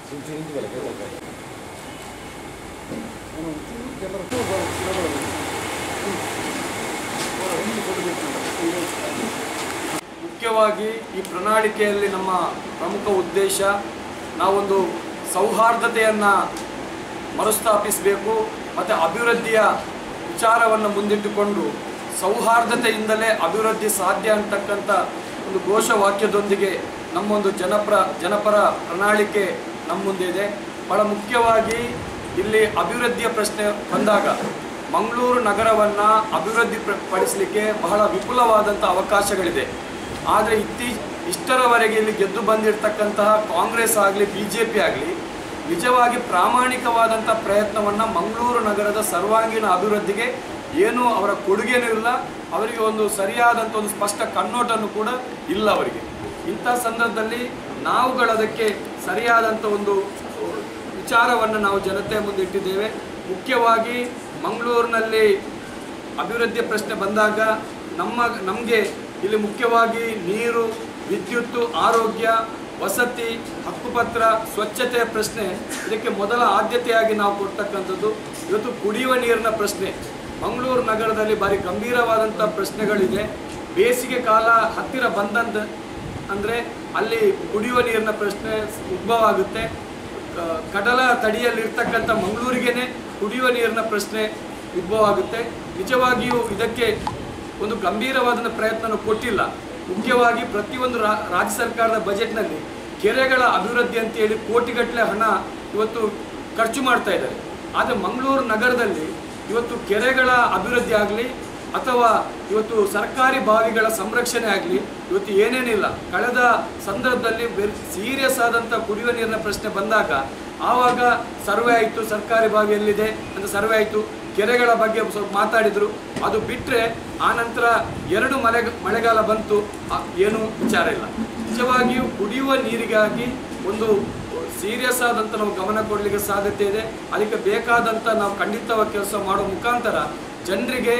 ಮುಖ್ಯವಾಗಿ ಈ ಪ್ರಣಾಳಿಕೆಯಲ್ಲಿ ನಮ್ಮ ಪ್ರಮುಖ ಉದ್ದೇಶ ನಾವೊಂದು ಸೌಹಾರ್ದತೆಯನ್ನು ಮರುಸ್ಥಾಪಿಸಬೇಕು ಮತ್ತು ಅಭಿವೃದ್ಧಿಯ ವಿಚಾರವನ್ನು ಮುಂದಿಟ್ಟುಕೊಂಡು ಸೌಹಾರ್ದತೆಯಿಂದಲೇ ಅಭಿವೃದ್ಧಿ ಸಾಧ್ಯ ಅಂತಕ್ಕಂಥ ಒಂದು ಘೋಷವಾಕ್ಯದೊಂದಿಗೆ ನಮ್ಮೊಂದು ಜನಪರ ಜನಪರ ಪ್ರಣಾಳಿಕೆ ನಮ್ಮ ಮುಂದೆ ಇದೆ ಬಹಳ ಮುಖ್ಯವಾಗಿ ಇಲ್ಲಿ ಅಭಿವೃದ್ಧಿಯ ಪ್ರಶ್ನೆ ಬಂದಾಗ ಮಂಗಳೂರು ನಗರವನ್ನು ಅಭಿವೃದ್ಧಿ ಪ- ಪಡಿಸಲಿಕ್ಕೆ ಬಹಳ ವಿಪುಲವಾದಂಥ ಅವಕಾಶಗಳಿದೆ ಆದರೆ ಇತ್ತೀ ಇಷ್ಟರವರೆಗೆ ಇಲ್ಲಿ ಗೆದ್ದು ಬಂದಿರತಕ್ಕಂತಹ ಕಾಂಗ್ರೆಸ್ ಆಗಲಿ ಬಿ ಜೆ ಪಿ ಆಗಲಿ ನಿಜವಾಗಿ ಪ್ರಾಮಾಣಿಕವಾದಂಥ ಪ್ರಯತ್ನವನ್ನು ಮಂಗಳೂರು ನಗರದ ಸರ್ವಾಂಗೀಣ ಅಭಿವೃದ್ಧಿಗೆ ಏನೂ ಅವರ ಕೊಡುಗೆನೂ ಇಲ್ಲ ಅವರಿಗೆ ಒಂದು ಸರಿಯಾದಂಥ ಒಂದು ಸ್ಪಷ್ಟ ಕಣ್ಣೋಟನೂ ಕೂಡ ಇಲ್ಲ ಅವರಿಗೆ ಇಂಥ ಸಂದರ್ಭದಲ್ಲಿ ನಾವುಗಳದಕ್ಕೆ ಸರಿಯಾದಂಥ ಒಂದು ವಿಚಾರವನ್ನು ನಾವು ಜನತೆಯ ಮುಂದೆ ಇಟ್ಟಿದ್ದೇವೆ ಮುಖ್ಯವಾಗಿ ಮಂಗಳೂರಿನಲ್ಲಿ ಅಭಿವೃದ್ಧಿಯ ಪ್ರಶ್ನೆ ಬಂದಾಗ ನಮ್ಮ ನಮಗೆ ಇಲ್ಲಿ ಮುಖ್ಯವಾಗಿ ನೀರು ವಿದ್ಯುತ್ತು ಆರೋಗ್ಯ ವಸತಿ ಹಕ್ಕುಪತ್ರ ಸ್ವಚ್ಛತೆಯ ಪ್ರಶ್ನೆ ಇದಕ್ಕೆ ಮೊದಲ ಆದ್ಯತೆಯಾಗಿ ನಾವು ಕೊಡ್ತಕ್ಕಂಥದ್ದು ಇವತ್ತು ಕುಡಿಯುವ ನೀರಿನ ಪ್ರಶ್ನೆ ಮಂಗಳೂರು ನಗರದಲ್ಲಿ ಭಾರಿ ಗಂಭೀರವಾದಂಥ ಪ್ರಶ್ನೆಗಳಿದೆ ಬೇಸಿಗೆ ಕಾಲ ಹತ್ತಿರ ಬಂದಂತ ಅಂದರೆ ಅಲ್ಲಿ ಕುಡಿಯುವ ನೀರಿನ ಪ್ರಶ್ನೆ ಉದ್ಭವ ಆಗುತ್ತೆ ಕ- ಕಡಲ ತಡಿಯಲ್ಲಿರ್ತಕ್ಕಂಥ ಮಂಗಳೂರಿಗೇನೆ ಕುಡಿಯುವ ನೀರಿನ ಪ್ರಶ್ನೆ ಉದ್ಭವ ಆಗುತ್ತೆ ನಿಜವಾಗಿಯೂ ಇದಕ್ಕೆ ಒಂದು ಗಂಭೀರವಾದ ಪ್ರಯತ್ನ ಕೊಟ್ಟಿಲ್ಲ ಮುಖ್ಯವಾಗಿ ಪ್ರತಿಯೊಂದು ರಾ- ರಾಜ್ಯ ಸರ್ಕಾರದ ಬಜೆಟ್ನಲ್ಲಿ ಕೆರೆಗಳ ಅಭಿವೃದ್ಧಿ ಅಂತೇಳಿ ಕೋಟಿಗಟ್ಟಲೆ ಹಣ ಇವತ್ತು ಖರ್ಚು ಮಾಡ್ತಾ ಇದ್ದಾರೆ ಆದರೆ ಮಂಗಳೂರು ನಗರದಲ್ಲಿ ಇವತ್ತು ಕೆರೆಗಳ ಅಭಿವೃದ್ಧಿ ಆಗಲಿ ಅಥವಾ ಇವತ್ತು ಸರ್ಕಾರಿ ಬಾವಿಗಳ ಸಂರಕ್ಷಣೆ ಆಗಲಿ ಇವತ್ತು ಏನೇನಿಲ್ಲ ಕಳೆದ ಸಂದರ್ಭದಲ್ಲಿ ಸೀರಿಯಸ್ ಆದಂಥ ಕುಡಿಯುವ ನೀರಿನ ಪ್ರಶ್ನೆ ಬಂದಾಗ ಆವಾಗ ಸರ್ವೆ ಆಯಿತು ಸರ್ಕಾರಿ ಬಾವಿ ಎಲ್ಲಿದೆ ಅಂತ ಸರ್ವೆ ಆಯಿತು ಕೆರೆಗಳ ಬಗ್ಗೆ ಸ್ವಲ್ಪ ಮಾತಾಡಿದರು ಅದು ಬಿಟ್ಟರೆ ಆನಂತರ ಎರಡು ಮಳೆ ಮಳೆಗಾಲ ಬಂತು ಆ- ಏನೂ ವಿಚಾರ ಇಲ್ಲ ನಿಜವಾಗಿಯೂ ಕುಡಿಯುವ ನೀರಿಗಾಗಿ ಒಂದು ಸೀರಿಯಸ್ ಆದಂಥ ನಾವು ಗಮನ ಕೊಡಲಿಕ್ಕೆ ಸಾಧ್ಯತೆ ಇದೆ ಅದಕ್ಕೆ ಬೇಕಾದಂಥ ನಾವು ಖಂಡಿತವಾಗಿ ಕೆಲಸ ಮಾಡೋ ಮುಖಾಂತರ ಜನರಿಗೆ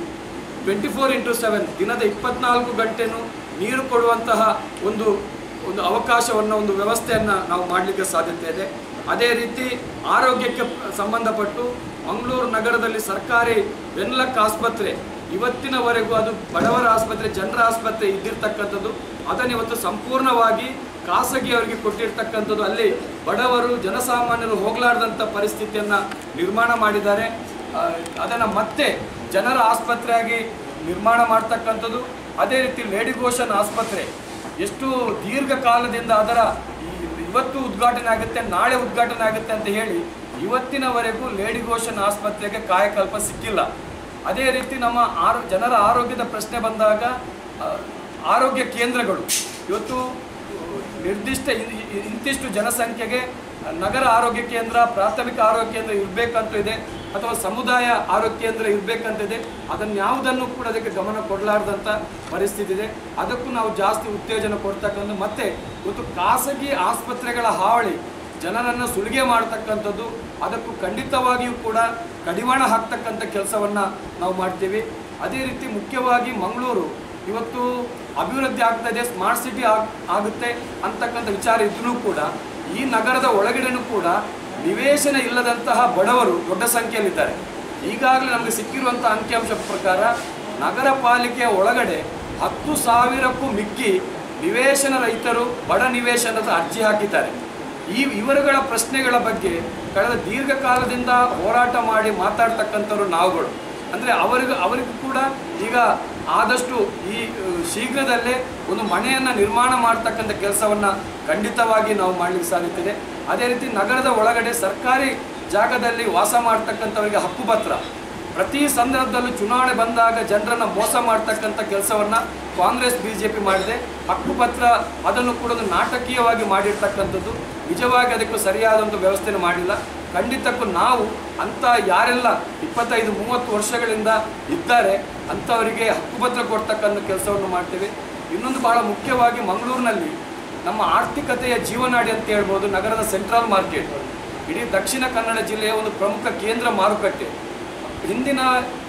ಟ್ವೆಂಟಿ ಫೋರ್ ಇಂಟು ಸೆವೆನ್ ದಿನದ ಇಪ್ಪತ್ನಾಲ್ಕು ಗಂಟೆನೂ ನೀರು ಕೊಡುವಂತಹ ಒಂದು ಒಂದು ಅವಕಾಶವನ್ನು ಒಂದು ವ್ಯವಸ್ಥೆಯನ್ನು ನಾವು ಮಾಡಲಿಕ್ಕೆ ಸಾಧ್ಯತೆ ಇದೆ ಅದೇ ರೀತಿ ಆರೋಗ್ಯಕ್ಕೆ ಸಂಬಂಧಪಟ್ಟು ಮಂಗಳೂರು ನಗರದಲ್ಲಿ ಸರ್ಕಾರಿ ವೆನ್ಲಕ್ ಆಸ್ಪತ್ರೆ ಇವತ್ತಿನವರೆಗೂ ಅದು ಬಡವರ ಆಸ್ಪತ್ರೆ ಜನರ ಆಸ್ಪತ್ರೆ ಇದ್ದಿರ್ತಕ್ಕಂಥದ್ದು ಅದನ್ನು ಇವತ್ತು ಸಂಪೂರ್ಣವಾಗಿ ಖಾಸಗಿಯವರಿಗೆ ಕೊಟ್ಟಿರ್ತಕ್ಕಂಥದ್ದು ಅಲ್ಲಿ ಬಡವರು ಜನಸಾಮಾನ್ಯರು ಹೋಗಲಾರ್ದಂಥ ಪರಿಸ್ಥಿತಿಯನ್ನು ನಿರ್ಮಾಣ ಮಾಡಿದ್ದಾರೆ ಅದನ್ನು ಮತ್ತೆ ಜನರ ಆಸ್ಪತ್ರೆಯಾಗಿ ನಿರ್ಮಾಣ ಮಾಡ್ತಕ್ಕಂಥದ್ದು ಅದೇ ರೀತಿ ಲೇಡಿ ಗೋಷನ್ ಆಸ್ಪತ್ರೆ ಎಷ್ಟು ದೀರ್ಘಕಾಲದಿಂದ ಅದರ ಈ- ಇವತ್ತು ಉದ್ಘಾಟನೆ ಆಗುತ್ತೆ ನಾಳೆ ಉದ್ಘಾಟನೆ ಆಗುತ್ತೆ ಅಂತ ಹೇಳಿ ಇವತ್ತಿನವರೆಗೂ ಲೇಡಿ ಗೋಷನ್ ಆಸ್ಪತ್ರೆಗೆ ಕಾಯಕಲ್ಪ ಸಿಕ್ಕಿಲ್ಲ ಅದೇ ರೀತಿ ನಮ್ಮ ಆರೋ ಜನರ ಆರೋಗ್ಯದ ಪ್ರಶ್ನೆ ಬಂದಾಗ ಆ, ಆರೋಗ್ಯ ಕೇಂದ್ರಗಳು ಇವತ್ತು ನಿರ್ದಿಷ್ಟ ಇ- ಇ- ಇಂತಿಷ್ಟು ಜನಸಂಖ್ಯೆಗೆ ನಗರ ಆರೋಗ್ಯ ಕೇಂದ್ರ ಪ್ರಾಥಮಿಕ ಆರೋಗ್ಯ ಕೇಂದ್ರ ಇರಬೇಕಂತ ಇದೆ ಅಥವಾ ಸಮುದಾಯ ಆರೋಗ್ಯ ಕೇಂದ್ರ ಇರಬೇಕಂತಿದೆ ಅದನ್ನು ಯಾವುದನ್ನು ಕೂಡ ಅದಕ್ಕೆ ಗಮನ ಕೊಡಲಾರ್ದಂಥ ಪರಿಸ್ಥಿತಿ ಇದೆ ಅದಕ್ಕೂ ನಾವು ಜಾಸ್ತಿ ಉತ್ತೇಜನ ಕೊಡ್ತಕ್ಕಂಥ ಮತ್ತೆ ಇವತ್ತು ಖಾಸಗಿ ಆಸ್ಪತ್ರೆಗಳ ಹಾವಳಿ ಜನರನ್ನು ಸುಲಿಗೆ ಮಾಡ್ತಕ್ಕಂಥದ್ದು ಅದಕ್ಕೂ ಖಂಡಿತವಾಗಿಯೂ ಕೂಡ ಕಡಿವಾಣ ಹಾಕ್ತಕ್ಕಂಥ ಕೆಲಸವನ್ನು ನಾವು ಮಾಡ್ತೀವಿ ಅದೇ ರೀತಿ ಮುಖ್ಯವಾಗಿ ಮಂಗಳೂರು ಇವತ್ತು ಅಭಿವೃದ್ಧಿ ಆಗ್ತಾ ಇದೆ ಸ್ಮಾರ್ಟ್ ಸಿಟಿ ಆಗ್ ಆಗುತ್ತೆ ಅಂತಕ್ಕಂಥ ವಿಚಾರ ಇದ್ರೂ ಕೂಡ ಈ ನಗರದ ಒಳಗಡೆನೂ ಕೂಡ ನಿವೇಶನ ಇಲ್ಲದಂತಹ ಬಡವರು ದೊಡ್ಡ ಸಂಖ್ಯೆಯಲ್ಲಿದ್ದಾರೆ ಈಗಾಗಲೇ ನಮಗೆ ಸಿಕ್ಕಿರುವಂಥ ಅಂಕಿಅಂಶ ಪ್ರಕಾರ ನಗರ ಪಾಲಿಕೆಯ ಒಳಗಡೆ ಹತ್ತು ಸಾವಿರಕ್ಕೂ ಮಿಕ್ಕಿ ನಿವೇಶನ ರೈತರು ಬಡ ನಿವೇಶನದ ಅರ್ಜಿ ಹಾಕಿದ್ದಾರೆ ಈ ಇವರುಗಳ ಪ್ರಶ್ನೆಗಳ ಬಗ್ಗೆ ಕಳೆದ ದೀರ್ಘಕಾಲದಿಂದ ಹೋರಾಟ ಮಾಡಿ ಮಾತಾಡ್ತಕ್ಕಂಥವ್ರು ನಾವುಗಳು ಅಂದರೆ ಅವರಿಗೂ ಅವರಿಗೂ ಕೂಡ ಈಗ ಆದಷ್ಟು ಈ ಅಹ್, ಶೀಘ್ರದಲ್ಲೇ ಒಂದು ಮನೆಯನ್ನು ನಿರ್ಮಾಣ ಮಾಡ್ತಕ್ಕಂಥ ಕೆಲಸವನ್ನು ಖಂಡಿತವಾಗಿ ನಾವು ಮಾಡಲಿಕ್ಕೆ ಸಾಧ್ಯತೆ ಇದೆ ಅದೇ ರೀತಿ ನಗರದ ಒಳಗಡೆ ಸರ್ಕಾರಿ ಜಾಗದಲ್ಲಿ ವಾಸ ಮಾಡ್ತಕ್ಕಂಥವರಿಗೆ ಹಕ್ಕುಪತ್ರ ಪ್ರತಿ ಸಂದರ್ಭದಲ್ಲೂ ಚುನಾವಣೆ ಬಂದಾಗ ಜನರನ್ನು ಮೋಸ ಮಾಡ್ತಕ್ಕಂಥ ಕೆಲಸವನ್ನು ಕಾಂಗ್ರೆಸ್ ಬಿ ಜೆ ಪಿ ಮಾಡಿದೆ ಹಕ್ಕುಪತ್ರ ಅದನ್ನು ಕೂಡ ಒಂದು ನಾಟಕೀಯವಾಗಿ ಮಾಡಿರ್ತಕ್ಕಂಥದ್ದು ನಿಜವಾಗಿ ಅದಕ್ಕೂ ಸರಿಯಾದಂಥ ವ್ಯವಸ್ಥೆಯನ್ನು ಮಾಡಿಲ್ಲ ಖಂಡಿತಕ್ಕೂ ನಾವು ಅಂಥ ಯಾರೆಲ್ಲ ಇಪ್ಪತ್ತೈದು ಮೂವತ್ತು ವರ್ಷಗಳಿಂದ ಇದ್ದಾರೆ ಅಂಥವರಿಗೆ ಹಕ್ಕುಪತ್ರ ಕೊಡ್ತಕ್ಕಂಥ ಕೆಲಸವನ್ನು ಮಾಡ್ತೇವೆ ಇನ್ನೊಂದು ಬಹಳ ಮುಖ್ಯವಾಗಿ ಮಂಗಳೂರಿನಲ್ಲಿ ನಮ್ಮ ಆರ್ಥಿಕತೆಯ ಜೀವನಾಡಿ ಅಂತ ಹೇಳ್ಬೋದು ನಗರದ ಸೆಂಟ್ರಲ್ ಮಾರ್ಕೆಟ್ ಇಡೀ ದಕ್ಷಿಣ ಕನ್ನಡ ಜಿಲ್ಲೆಯ ಒಂದು ಪ್ರಮುಖ ಕೇಂದ್ರ ಮಾರುಕಟ್ಟೆ ಹಿಂದಿನ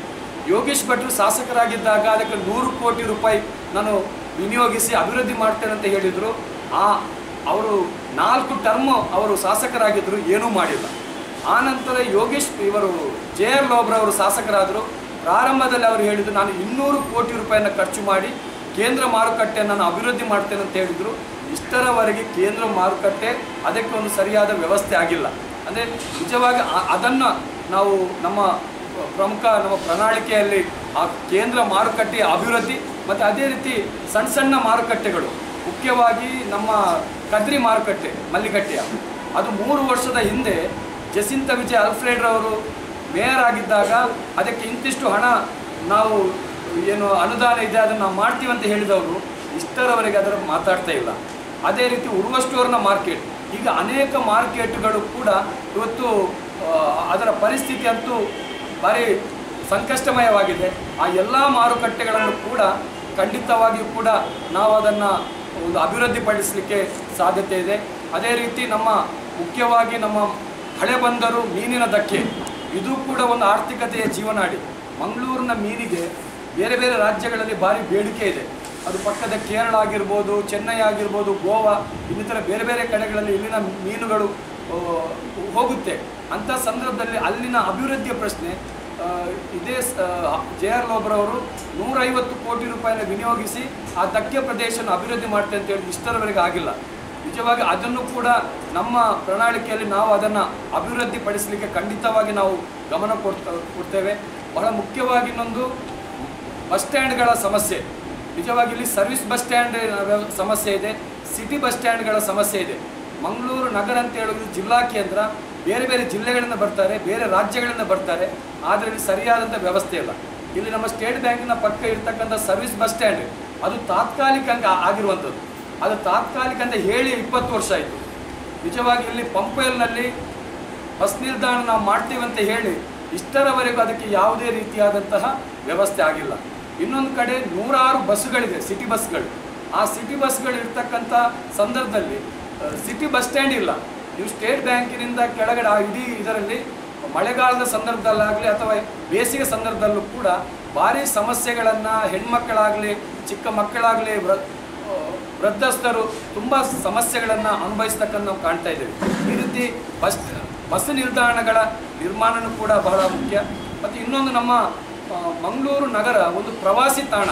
ಯೋಗೇಶ್ ಭಟ್ರು ಶಾಸಕರಾಗಿದ್ದಾಗ ಅದಕ್ಕೆ ನೂರು ಕೋಟಿ ರೂಪಾಯಿ ನಾನು ವಿನಿಯೋಗಿಸಿ ಅಭಿವೃದ್ಧಿ ಮಾಡ್ತೇನೆ ಅಂತ ಹೇಳಿದರು ಆ ಅವರು ನಾಲ್ಕು ಟರ್ಮ್ ಅವರು ಶಾಸಕರಾಗಿದ್ದರು ಏನೂ ಮಾಡಿಲ್ಲ ಆನಂತರ ಯೋಗೇಶ್ ಇವರು ಜೆ ಆರ್ ಲೋಬ್ರ ಅವರು ಶಾಸಕರಾದರು ಪ್ರಾರಂಭದಲ್ಲಿ ಅವರು ಹೇಳಿದ್ರು ನಾನು ಇನ್ನೂರು ಕೋಟಿ ರೂಪಾಯಿನ ಖರ್ಚು ಮಾಡಿ ಕೇಂದ್ರ ಮಾರುಕಟ್ಟೆಯನ್ನು ನಾನು ಅಭಿವೃದ್ಧಿ ಮಾಡ್ತೇನೆ ಅಂತ ಹೇಳಿದರು ಇಷ್ಟರವರೆಗೆ ಕೇಂದ್ರ ಮಾರುಕಟ್ಟೆ ಅದಕ್ಕೆ ಒಂದು ಸರಿಯಾದ ವ್ಯವಸ್ಥೆ ಆಗಿಲ್ಲ ಅಂದರೆ ನಿಜವಾಗಿ ಆ- ಅದನ್ನು ನಾವು ನಮ್ಮ ಪ್ರಮುಖ ನಮ್ಮ ಪ್ರಣಾಳಿಕೆಯಲ್ಲಿ ಆ ಕೇಂದ್ರ ಮಾರುಕಟ್ಟೆಯ ಅಭಿವೃದ್ಧಿ ಮತ್ತು ಅದೇ ರೀತಿ ಸಣ್ಣ ಸಣ್ಣ ಮಾರುಕಟ್ಟೆಗಳು ಮುಖ್ಯವಾಗಿ ನಮ್ಮ ಕದ್ರಿ ಮಾರುಕಟ್ಟೆ ಮಲ್ಲಿಕಟ್ಟೆಯ ಅದು ಮೂರು ವರ್ಷದ ಹಿಂದೆ ಜಸಿಂತ ವಿಜಯ್ ಅಲ್ಫ್ರೆಡ್ರವರು ಮೇಯರ್ ಆಗಿದ್ದಾಗ ಅದಕ್ಕೆ ಇಂತಿಷ್ಟು ಹಣ ನಾವು ಏನು ಅನುದಾನ ಇದೆ ಅದನ್ನು ನಾವು ಮಾಡ್ತೀವಿ ಅಂತ ಹೇಳಿದವರು ಇಷ್ಟರವರೆಗೆ ಅದರ ಮಾತಾಡ್ತಾ ಇಲ್ಲ ಅದೇ ರೀತಿ ಉರುವ ಸ್ಟೋರ್ನ ಮಾರ್ಕೆಟ್ ಈಗ ಅನೇಕ ಮಾರ್ಕೆಟ್ಗಳು ಕೂಡ ಇವತ್ತು ಆ, ಅದರ ಪರಿಸ್ಥಿತಿ ಅಂತೂ ಭಾರಿ ಸಂಕಷ್ಟಮಯವಾಗಿದೆ ಆ ಎಲ್ಲ ಮಾರುಕಟ್ಟೆಗಳನ್ನು ಕೂಡ ಖಂಡಿತವಾಗಿಯೂ ಕೂಡ ನಾವು ಅದನ್ನು ಒಂದು ಅಭಿವೃದ್ಧಿಪಡಿಸಲಿಕ್ಕೆ ಸಾಧ್ಯತೆ ಇದೆ ಅದೇ ರೀತಿ ನಮ್ಮ ಮುಖ್ಯವಾಗಿ ನಮ್ಮ ಹಳೆ ಬಂದರು ಮೀನಿನ ಧಕ್ಕೆ ಇದು ಕೂಡ ಒಂದು ಆರ್ಥಿಕತೆಯ ಜೀವನಾಡಿ ಮಂಗಳೂರಿನ ಮೀನಿಗೆ ಬೇರೆ ಬೇರೆ ರಾಜ್ಯಗಳಲ್ಲಿ ಭಾರಿ ಬೇಡಿಕೆ ಇದೆ ಅದು ಪಕ್ಕದ ಕೇರಳ ಆಗಿರ್ಬೋದು ಚೆನ್ನೈ ಆಗಿರ್ಬೋದು ಗೋವಾ ಇನ್ನಿತರ ಬೇರೆ ಬೇರೆ ಕಡೆಗಳಲ್ಲಿ ಇಲ್ಲಿನ ಮೀನುಗಳು ಆ, ಹೋಗುತ್ತೆ ಅಂಥ ಸಂದರ್ಭದಲ್ಲಿ ಅಲ್ಲಿನ ಅಭಿವೃದ್ಧಿಯ ಪ್ರಶ್ನೆ ಆ, ಇದೇ ಜೆ ಆರ್ ಲೋಬ್ರವರು ನೂರೈವತ್ತು ಕೋಟಿ ರೂಪಾಯಿನ ವಿನಿಯೋಗಿಸಿ ಆ ಧಕ್ಕೆ ಪ್ರದೇಶನ ಅಭಿವೃದ್ಧಿ ಮಾಡ್ತೇವೆ ಅಂತ ಹೇಳಿ ಇಷ್ಟರವರೆಗೆ ಆಗಿಲ್ಲ ನಿಜವಾಗಿ ಅದನ್ನು ಕೂಡ ನಮ್ಮ ಪ್ರಣಾಳಿಕೆಯಲ್ಲಿ ನಾವು ಅದನ್ನು ಅಭಿವೃದ್ಧಿಪಡಿಸಲಿಕ್ಕೆ ಖಂಡಿತವಾಗಿ ನಾವು ಗಮನ ಕೊಡ್ತಾ ಕೊಡ್ತೇವೆ ಬಹಳ ಮುಖ್ಯವಾಗಿ ಇನ್ನೊಂದು ಬಸ್ ಸ್ಟ್ಯಾಂಡ್ಗಳ ಸಮಸ್ಯೆ ನಿಜವಾಗಿ ಇಲ್ಲಿ ಸರ್ವಿಸ್ ಬಸ್ ಸ್ಟ್ಯಾಂಡ್ ವ್ಯವ- ಸಮಸ್ಯೆ ಇದೆ ಸಿಟಿ ಬಸ್ ಸ್ಟ್ಯಾಂಡ್ಗಳ ಸಮಸ್ಯೆ ಇದೆ ಮಂಗಳೂರು ನಗರ ಅಂತ ಹೇಳೋದು ಜಿಲ್ಲಾ ಕೇಂದ್ರ ಬೇರೆ ಬೇರೆ ಜಿಲ್ಲೆಗಳಿಂದ ಬರ್ತಾರೆ ಬೇರೆ ರಾಜ್ಯಗಳಿಂದ ಬರ್ತಾರೆ ಆದರೆ ಇಲ್ಲಿ ಸರಿಯಾದಂಥ ವ್ಯವಸ್ಥೆ ಇಲ್ಲ ಇಲ್ಲಿ ನಮ್ಮ ಸ್ಟೇಟ್ ಬ್ಯಾಂಕಿನ ಪಕ್ಕ ಇರ್ತಕ್ಕಂಥ ಸರ್ವಿಸ್ ಬಸ್ ಸ್ಟ್ಯಾಂಡ್ ಅದು ತಾತ್ಕಾಲಿಕ ಹಂಗೆ ಆ- ಆಗಿರುವಂಥದ್ದು ಅದು ತಾತ್ಕಾಲಿಕ ಅಂತ ಹೇಳಿ ಇಪ್ಪತ್ತು ವರ್ಷ ಆಯಿತು ನಿಜವಾಗಿ ಇಲ್ಲಿ ಪಂಪೆಲ್ನಲ್ಲಿ ಬಸ್ ನಿಲ್ದಾಣ ನಾವು ಮಾಡ್ತೀವಿ ಅಂತ ಹೇಳಿ ಇಷ್ಟರವರೆಗೂ ಅದಕ್ಕೆ ಯಾವುದೇ ರೀತಿಯಾದಂತಹ ವ್ಯವಸ್ಥೆ ಆಗಿಲ್ಲ ಇನ್ನೊಂದು ಕಡೆ ನೂರಾರು ಬಸ್ಸುಗಳಿದೆ ಸಿಟಿ ಬಸ್ಗಳು ಆ ಸಿಟಿ ಬಸ್ಗಳು ಇರ್ತಕ್ಕಂಥ ಸಂದರ್ಭದಲ್ಲಿ ಆ, ಸಿಟಿ ಬಸ್ ಸ್ಟ್ಯಾಂಡ್ ಇಲ್ಲ ನೀವು ಸ್ಟೇಟ್ ಬ್ಯಾಂಕಿನಿಂದ ಕೆಳಗಡೆ ಆ ಇಡೀ ಇದರಲ್ಲಿ ಮಳೆಗಾಲದ ಸಂದರ್ಭದಲ್ಲಾಗಲಿ ಅಥವಾ ಬೇಸಿಗೆ ಸಂದರ್ಭದಲ್ಲೂ ಕೂಡ ಭಾರಿ ಸಮಸ್ಯೆಗಳನ್ನು ಹೆಣ್ಮಕ್ಕಳಾಗಲಿ ಚಿಕ್ಕ ಮಕ್ಕಳಾಗಲಿ ವೃ ಆ, ವೃದ್ಧಸ್ಥರು ತುಂಬ ಸಮಸ್ಯೆಗಳನ್ನು ಅನುಭವಿಸ್ತಕ್ಕಂಥ ನಾವು ಕಾಣ್ತಾ ಇದ್ದೇವೆ ಈ ರೀತಿ ಬಸ್ ಬಸ್ ನಿಲ್ದಾಣಗಳ ನಿರ್ಮಾಣನೂ ಕೂಡ ಬಹಳ ಮುಖ್ಯ ಮತ್ತು ಇನ್ನೊಂದು ನಮ್ಮ ಆ, ಮಂಗಳೂರು ನಗರ ಒಂದು ಪ್ರವಾಸಿ ತಾಣ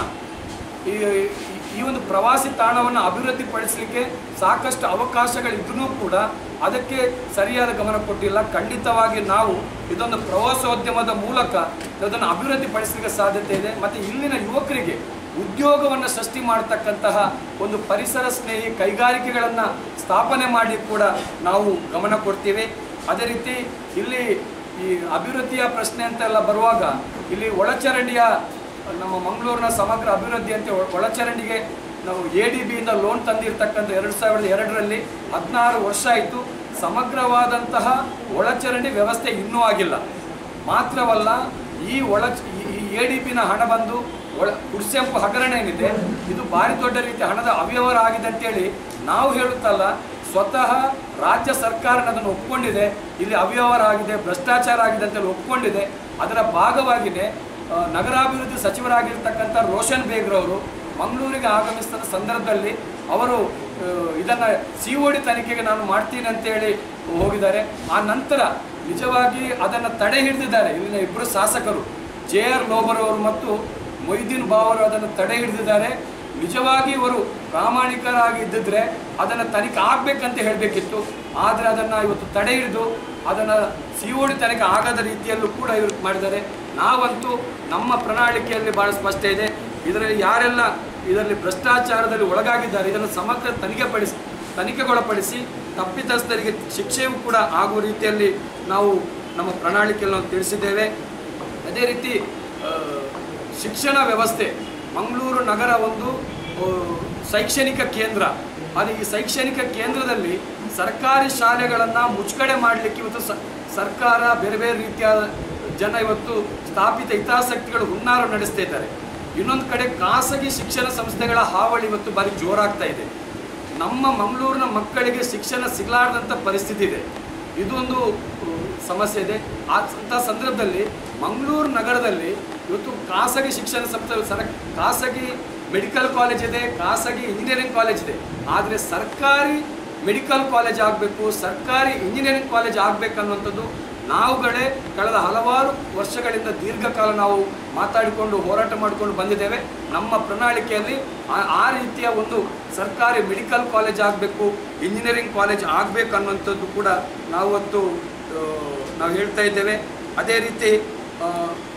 ಈ ಈ- ಈ ಒಂದು ಪ್ರವಾಸಿ ತಾಣವನ್ನು ಅಭಿವೃದ್ಧಿಪಡಿಸಲಿಕ್ಕೆ ಸಾಕಷ್ಟು ಅವಕಾಶಗಳಿದ್ರೂ ಕೂಡ ಅದಕ್ಕೆ ಸರಿಯಾದ ಗಮನ ಕೊಟ್ಟಿಲ್ಲ ಖಂಡಿತವಾಗಿ ನಾವು ಇದೊಂದು ಪ್ರವಾಸೋದ್ಯಮದ ಮೂಲಕ ಇದನ್ನು ಅಭಿವೃದ್ಧಿಪಡಿಸಲಿಕ್ಕೆ ಸಾಧ್ಯತೆ ಇದೆ ಮತ್ತು ಇಲ್ಲಿನ ಯುವಕರಿಗೆ ಉದ್ಯೋಗವನ್ನು ಸೃಷ್ಟಿ ಮಾಡತಕ್ಕಂತಹ ಒಂದು ಪರಿಸರ ಸ್ನೇಹಿ ಕೈಗಾರಿಕೆಗಳನ್ನು ಸ್ಥಾಪನೆ ಮಾಡಿ ಕೂಡ ನಾವು ಗಮನ ಕೊಡ್ತೀವಿ ಅದೇ ರೀತಿ ಇಲ್ಲಿ ಈ ಅಭಿವೃದ್ಧಿಯ ಪ್ರಶ್ನೆ ಅಂತೆಲ್ಲ ಬರುವಾಗ ಇಲ್ಲಿ ಒಳಚರಂಡಿಯ ನಮ್ಮ ಮಂಗಳೂರಿನ ಸಮಗ್ರ ಅಭಿವೃದ್ಧಿ ಅಂತ ಒಳ- ಒಳಚರಂಡಿಗೆ ನಾವು ಎ ಡಿ ಬಿಯಿಂದ ಲೋನ್ ತಂದಿರ್ತಕ್ಕಂಥ ಎರಡು ಸಾವಿರದ ಎರಡರಲ್ಲಿ ಹದಿನಾರು ವರ್ಷ ಆಯಿತು ಸಮಗ್ರವಾದಂತಹ ಒಳಚರಂಡಿ ವ್ಯವಸ್ಥೆ ಇನ್ನೂ ಆಗಿಲ್ಲ ಮಾತ್ರವಲ್ಲ ಈ ಒಳ ಈ ಎ ಡಿ ಪಿನ ಹಣ ಬಂದು ಒಳ ಕುರ್ಸೆಂಪು ಹಗರಣ ಏನಿದೆ ಇದು ಭಾರಿ ದೊಡ್ಡ ರೀತಿಯ ಹಣದ ಅವ್ಯವಹಾರ ಆಗಿದೆ ಅಂತೇಳಿ ನಾವು ಹೇಳುತ್ತಲ್ಲ ಸ್ವತಃ ರಾಜ್ಯ ಸರ್ಕಾರ ಅದನ್ನು ಒಪ್ಕೊಂಡಿದೆ ಇಲ್ಲಿ ಅವ್ಯವಹಾರ ಆಗಿದೆ ಭ್ರಷ್ಟಾಚಾರ ಆಗಿದೆ ಅಂತೇಳಿ ಒಪ್ಕೊಂಡಿದೆ ಅದರ ಭಾಗವಾಗಿಯೇ ಆ, ನಗರಾಭಿವೃದ್ಧಿ ಸಚಿವರಾಗಿರ್ತಕ್ಕಂಥ ರೋಷನ್ ಬೇಗ್ರವರು ಮಂಗಳೂರಿಗೆ ಆಗಮಿಸಿದ ಸಂದರ್ಭದಲ್ಲಿ ಅವರು ಇದನ್ನು ಸಿ ಒ ಡಿ ತನಿಖೆಗೆ ನಾನು ಮಾಡ್ತೀನಿ ಅಂತೇಳಿ ಹೋಗಿದ್ದಾರೆ ಆ ನಂತರ ನಿಜವಾಗಿ ಅದನ್ನು ತಡೆ ಹಿಡಿದಿದ್ದಾರೆ ಇಲ್ಲಿನ ಇಬ್ಬರು ಶಾಸಕರು ಜೆ ಆರ್ ಲೋಬರ್ ಅವರು ಮತ್ತು ಮೊಯ್ದೀನ್ ಬಾವರು ಅದನ್ನು ತಡೆ ಹಿಡಿದಿದ್ದಾರೆ ನಿಜವಾಗಿ ಇವರು ಪ್ರಾಮಾಣಿಕರಾಗಿ ಇದ್ದಿದ್ರೆ ಅದನ್ನು ತನಿಖೆ ಆಗಬೇಕಂತ ಹೇಳಬೇಕಿತ್ತು ಆದರೆ ಅದನ್ನು ಇವತ್ತು ತಡೆ ಹಿಡಿದು ಅದನ್ನು ಸಿ ಒ ಡಿ ತನಿಖೆ ಆಗದ ರೀತಿಯಲ್ಲೂ ಕೂಡ ಇವರು ಮಾಡಿದ್ದಾರೆ ನಾವಂತೂ ನಮ್ಮ ಪ್ರಣಾಳಿಕೆಯಲ್ಲಿ ಭಾಳ ಸ್ಪಷ್ಟ ಇದೆ ಇದರಲ್ಲಿ ಯಾರೆಲ್ಲ ಇದರಲ್ಲಿ ಭ್ರಷ್ಟಾಚಾರದಲ್ಲಿ ಒಳಗಾಗಿದ್ದಾರೆ ಇದನ್ನು ಸಮಗ್ರ ತನಿಖೆಪಡಿಸಿ ತನಿಖೆಗೊಳಪಡಿಸಿ ತಪ್ಪಿತಸ್ಥರಿಗೆ ಶಿಕ್ಷೆಯೂ ಕೂಡ ಆಗುವ ರೀತಿಯಲ್ಲಿ ನಾವು ನಮ್ಮ ಪ್ರಣಾಳಿಕೆಯಲ್ಲಿ ನಾವು ತಿಳಿಸಿದ್ದೇವೆ ಅದೇ ರೀತಿ ಆ, ಶಿಕ್ಷಣ ವ್ಯವಸ್ಥೆ ಮಂಗಳೂರು ನಗರ ಒಂದು ಆ, ಶೈಕ್ಷಣಿಕ ಕೇಂದ್ರ ಅದು ಈ ಶೈಕ್ಷಣಿಕ ಕೇಂದ್ರದಲ್ಲಿ ಸರ್ಕಾರಿ ಶಾಲೆಗಳನ್ನು ಮುಚ್ಚುಗಡೆ ಮಾಡಲಿಕ್ಕೆ ಇವತ್ತು ಸ ಸರ್ಕಾರ ಬೇರೆ ಬೇರೆ ರೀತಿಯ ಜನ ಇವತ್ತು ಸ್ಥಾಪಿತ ಹಿತಾಸಕ್ತಿಗಳು ಹುನ್ನಾರ ನಡೆಸ್ತಾ ಇದ್ದಾರೆ ಇನ್ನೊಂದು ಕಡೆ ಖಾಸಗಿ ಶಿಕ್ಷಣ ಸಂಸ್ಥೆಗಳ ಹಾವಳಿ ಇವತ್ತು ಭಾರಿ ಜೋರಾಗ್ತಾ ಇದೆ ನಮ್ಮ ಮಂಗಳೂರಿನ ಮಕ್ಕಳಿಗೆ ಶಿಕ್ಷಣ ಸಿಗಲಾರ್ದಂಥ ಪರಿಸ್ಥಿತಿ ಇದೆ ಇದೊಂದು ಆ, ಸಮಸ್ಯೆ ಇದೆ ಆ ಅಂಥ ಸಂದರ್ಭದಲ್ಲಿ ಮಂಗಳೂರು ನಗರದಲ್ಲಿ ಇವತ್ತು ಖಾಸಗಿ ಶಿಕ್ಷಣ ಸಂಸ್ಥೆ ಸರ ಖಾಸಗಿ ಮೆಡಿಕಲ್ ಕಾಲೇಜ್ ಇದೆ ಖಾಸಗಿ ಇಂಜಿನಿಯರಿಂಗ್ ಕಾಲೇಜ್ ಇದೆ ಆದರೆ ಸರ್ಕಾರಿ ಮೆಡಿಕಲ್ ಕಾಲೇಜ್ ಆಗಬೇಕು ಸರ್ಕಾರಿ ಇಂಜಿನಿಯರಿಂಗ್ ಕಾಲೇಜ್ ಆಗಬೇಕನ್ನುವಂಥದ್ದು ನಾವುಗಳೇ ಕಳೆದ ಹಲವಾರು ವರ್ಷಗಳಿಂದ ದೀರ್ಘಕಾಲ ನಾವು ಮಾತಾಡಿಕೊಂಡು ಹೋರಾಟ ಮಾಡಿಕೊಂಡು ಬಂದಿದ್ದೇವೆ ನಮ್ಮ ಪ್ರಣಾಳಿಕೆಯಲ್ಲಿ ಆ ಆ ರೀತಿಯ ಒಂದು ಸರ್ಕಾರಿ ಮೆಡಿಕಲ್ ಕಾಲೇಜ್ ಆಗಬೇಕು ಇಂಜಿನಿಯರಿಂಗ್ ಕಾಲೇಜ್ ಆಗಬೇಕು ಅನ್ನುವಂಥದ್ದು ಕೂಡ ನಾವತ್ತು ಆ, ನಾವು ಹೇಳ್ತಾ ಇದ್ದೇವೆ ಅದೇ ರೀತಿ ಆ,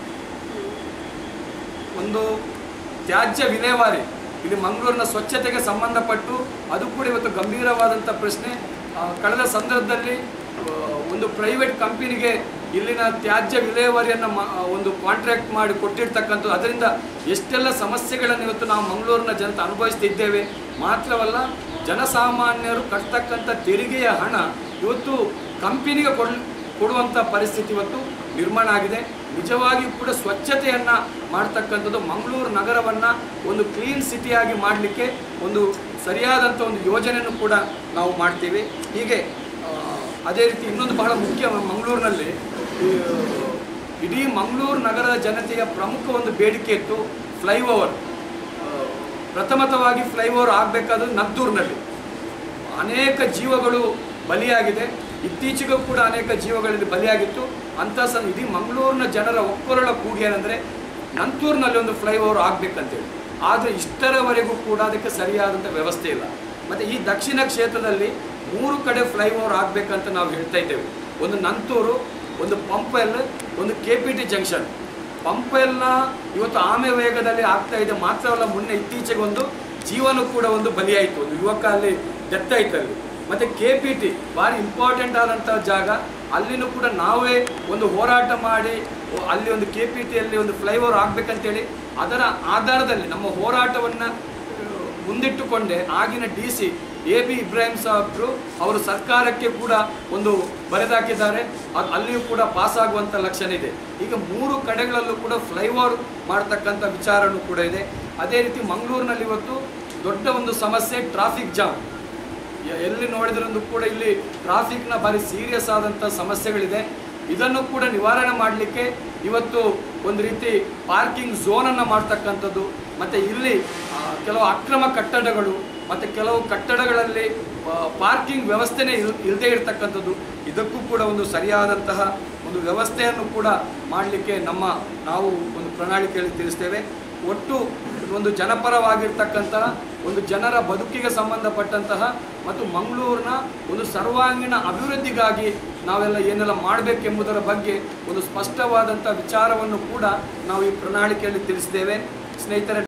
ಒಂದು ತ್ಯಾಜ್ಯ ವಿಲೇವಾರಿ ಇಲ್ಲಿ ಮಂಗಳೂರಿನ ಸ್ವಚ್ಛತೆಗೆ ಸಂಬಂಧಪಟ್ಟು ಅದು ಕೂಡ ಇವತ್ತು ಗಂಭೀರವಾದಂಥ ಪ್ರಶ್ನೆ ಆ, ಕಳೆದ ಸಂದರ್ಭದಲ್ಲಿ ಆ, ಒಂದು ಪ್ರೈವೇಟ್ ಕಂಪನಿಗೆ ಇಲ್ಲಿನ ತ್ಯಾಜ್ಯ ವಿಲೇವಾರಿಯನ್ನು ಮ ಆ, ಒಂದು ಕಾಂಟ್ರಾಕ್ಟ್ ಮಾಡಿ ಕೊಟ್ಟಿರ್ತಕ್ಕಂಥದ್ದು ಅದರಿಂದ ಎಷ್ಟೆಲ್ಲ ಸಮಸ್ಯೆಗಳನ್ನು ಇವತ್ತು ನಾವು ಮಂಗಳೂರಿನ ಜನತೆ ಅನುಭವಿಸ್ತಿದ್ದೇವೆ ಮಾತ್ರವಲ್ಲ ಜನಸಾಮಾನ್ಯರು ಕಟ್ತಕ್ಕಂಥ ತೆರಿಗೆಯ ಹಣ ಇವತ್ತು ಕಂಪನಿಗೆ ಕೊಡ್ ಕೊಡುವಂಥ ಪರಿಸ್ಥಿತಿ ಇವತ್ತು ನಿರ್ಮಾಣ ಆಗಿದೆ ನಿಜವಾಗಿಯೂ ಕೂಡ ಸ್ವಚ್ಛತೆಯನ್ನು ಮಾಡ್ತಕ್ಕಂಥದ್ದು ಮಂಗಳೂರು ನಗರವನ್ನು ಒಂದು ಕ್ಲೀನ್ ಸಿಟಿಯಾಗಿ ಮಾಡಲಿಕ್ಕೆ ಒಂದು ಸರಿಯಾದಂಥ ಒಂದು ಯೋಜನೆಯನ್ನು ಕೂಡ ನಾವು ಮಾಡ್ತೀವಿ ಹೀಗೆ ಆ, ಅದೇ ರೀತಿ ಇನ್ನೊಂದು ಬಹಳ ಮುಖ್ಯ ಮಂಗಳೂರಿನಲ್ಲಿ ಈ, ಇಡೀ ಮಂಗಳೂರು ನಗರದ ಜನತೆಯ ಪ್ರಮುಖ ಒಂದು ಬೇಡಿಕೆ ಇತ್ತು ಫ್ಲೈಓವರ್ ಪ್ರಥಮತವಾಗಿ ಫ್ಲೈಓವರ್ ಆಗಬೇಕಾದ್ರೆ ನದ್ದೂರಿನಲ್ಲಿ ಅನೇಕ ಜೀವಗಳು ಬಲಿಯಾಗಿದೆ ಇತ್ತೀಚೆಗೂ ಕೂಡ ಅನೇಕ ಜೀವಗಳಲ್ಲಿ ಬಲಿಯಾಗಿತ್ತು ಅಂಥ ಸಂ ಇಡೀ ಮಂಗಳೂರಿನ ಜನರ ಒಕ್ಕೊರಳ ಕೂಗಿ ಏನಂದರೆ ನಂತೂರಿನಲ್ಲಿ ಒಂದು ಫ್ಲೈಓವರ್ ಆಗಬೇಕಂತೇಳಿ ಆದರೆ ಇಷ್ಟರವರೆಗೂ ಕೂಡ ಅದಕ್ಕೆ ಸರಿಯಾದಂಥ ವ್ಯವಸ್ಥೆ ಇಲ್ಲ ಮತ್ತು ಈ ದಕ್ಷಿಣ ಕ್ಷೇತ್ರದಲ್ಲಿ ಮೂರು ಕಡೆ ಫ್ಲೈಓವರ್ ಆಗಬೇಕಂತ ನಾವು ಹೇಳ್ತಾ ಇದ್ದೇವೆ ಒಂದು ನಂತೂರು ಒಂದು ಪಂಪೆಲ್ ಒಂದು ಕೆ ಪಿ ಟಿ ಜಂಕ್ಷನ್ ಪಂಪೆಲ್ನ ಇವತ್ತು ಆಮೆ ವೇಗದಲ್ಲಿ ಆಗ್ತಾ ಇದೆ ಮಾತ್ರವಲ್ಲ ಮೊನ್ನೆ ಇತ್ತೀಚೆಗೆ ಒಂದು ಜೀವನ ಕೂಡ ಒಂದು ಬಲಿಯಾಯಿತು ಒಂದು ಯುವಕ ಅಲ್ಲಿ ಡೆತ್ ಆಯ್ತು ಅಲ್ಲಿ ಮತ್ತು ಕೆ ಪಿ ಟಿ ಭಾರಿ ಇಂಪಾರ್ಟೆಂಟ್ ಆದಂಥ ಜಾಗ ಅಲ್ಲಿನೂ ಕೂಡ ನಾವೇ ಒಂದು ಹೋರಾಟ ಮಾಡಿ ಓ- ಅಲ್ಲಿ ಒಂದು ಕೆ ಪಿ ಟಿಯಲ್ಲಿ ಒಂದು ಫ್ಲೈಓವರ್ ಆಗಬೇಕಂತೇಳಿ ಅದರ ಆಧಾರದಲ್ಲಿ ನಮ್ಮ ಹೋರಾಟವನ್ನು ಮುಂದಿಟ್ಟುಕೊಂಡೆ ಆಗಿನ D C A B Ibrahim ಸಾಹೇಬ್ರು ಅವರು ಸರ್ಕಾರಕ್ಕೆ ಕೂಡ ಒಂದು ಬರೆದಾಕಿದ್ದಾರೆ ಅದು ಅಲ್ಲಿಯೂ ಕೂಡ ಪಾಸ್ ಆಗುವಂಥ ಲಕ್ಷಣ ಇದೆ ಈಗ ಮೂರು ಕಡೆಗಳಲ್ಲೂ ಕೂಡ ಫ್ಲೈಓವರ್ ಮಾಡ್ತಕ್ಕಂಥ ವಿಚಾರನೂ ಕೂಡ ಇದೆ ಅದೇ ರೀತಿ ಮಂಗಳೂರಿನಲ್ಲಿ ಇವತ್ತು ದೊಡ್ಡ ಒಂದು ಸಮಸ್ಯೆ ಟ್ರಾಫಿಕ್ ಜಾಮ್ ಎ- ಎಲ್ಲಿ ನೋಡಿದ್ರೂ ಕೂಡ ಇಲ್ಲಿ ಟ್ರಾಫಿಕ್ನ ಭಾರಿ ಸೀರಿಯಸ್ ಆದಂಥ ಸಮಸ್ಯೆಗಳಿದೆ ಇದನ್ನು ಕೂಡ ನಿವಾರಣೆ ಮಾಡಲಿಕ್ಕೆ ಇವತ್ತು ಒಂದು ರೀತಿ ಪಾರ್ಕಿಂಗ್ ಝೋನನ್ನು ಮಾಡ್ತಕ್ಕಂಥದ್ದು ಮತ್ತು ಇಲ್ಲಿ ಆ, ಕೆಲವು ಅಕ್ರಮ ಕಟ್ಟಡಗಳು ಮತ್ತು ಕೆಲವು ಕಟ್ಟಡಗಳಲ್ಲಿ ಪಾರ್ಕಿಂಗ್ ವ್ಯವಸ್ಥೆನೇ ಇಲ್ ಇಲ್ಲದೆ ಇರತಕ್ಕಂಥದ್ದು ಇದಕ್ಕೂ ಕೂಡ ಒಂದು ಸರಿಯಾದಂತಹ ಒಂದು ವ್ಯವಸ್ಥೆಯನ್ನು ಕೂಡ ಮಾಡಲಿಕ್ಕೆ ನಮ್ಮ ನಾವು ಒಂದು ಪ್ರಣಾಳಿಕೆಯಲ್ಲಿ ತಿಳಿಸ್ತೇವೆ ಒಟ್ಟು ಒಂದು ಜನಪರವಾಗಿರ್ತಕ್ಕಂತಹ ಒಂದು ಜನರ ಬದುಕಿಗೆ ಸಂಬಂಧಪಟ್ಟಂತಹ ಮತ್ತು ಮಂಗಳೂರಿನ ಒಂದು ಸರ್ವಾಂಗೀಣ ಅಭಿವೃದ್ಧಿಗಾಗಿ ನಾವೆಲ್ಲ ಏನೆಲ್ಲ ಮಾಡಬೇಕೆಂಬುದರ ಬಗ್ಗೆ ಒಂದು ಸ್ಪಷ್ಟವಾದಂಥ ವಿಚಾರವನ್ನು ಕೂಡ ನಾವು ಈ ಪ್ರಣಾಳಿಕೆಯಲ್ಲಿ ತಿಳಿಸಿದ್ದೇವೆ ಸ್ನೇಹಿತರೆ